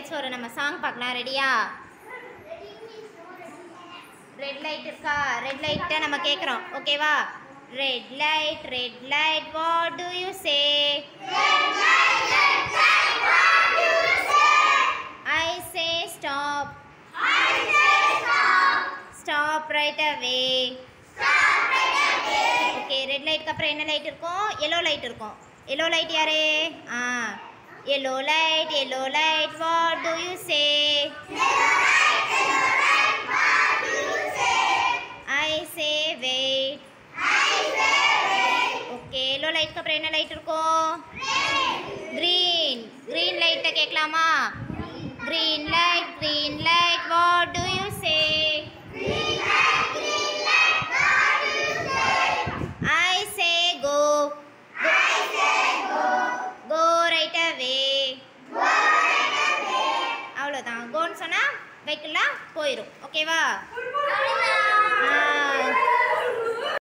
ஏதாச்சும் ஒரு நம்ம சாங் பார்க்கலாம் ரெடியா ரெட் லைட் இருக்கா ரெட் லைட்டை நம்ம கேட்குறோம் ஓகேவா red light red light what do you say I say stop stop right away okay red லைட்க்கு அப்புறம் என்ன லைட் இருக்கும் எல்லோ லைட் இருக்கும் எல்லோ லைட் யாரு ஆ yellow light yellow light what do you say I say wait okay yellow லைட்க்கு அப்புறம் என்ன லைட் இருக்கும் க்ரீன் க்ரீன் லைட்டை கேட்கலாமா green light green light what do you say I say go. Go right away. அவ்வளோதான் கோன்னு சொன்னால் வெஹிக்கிளாக போயிடும் ஓகேவா ஆ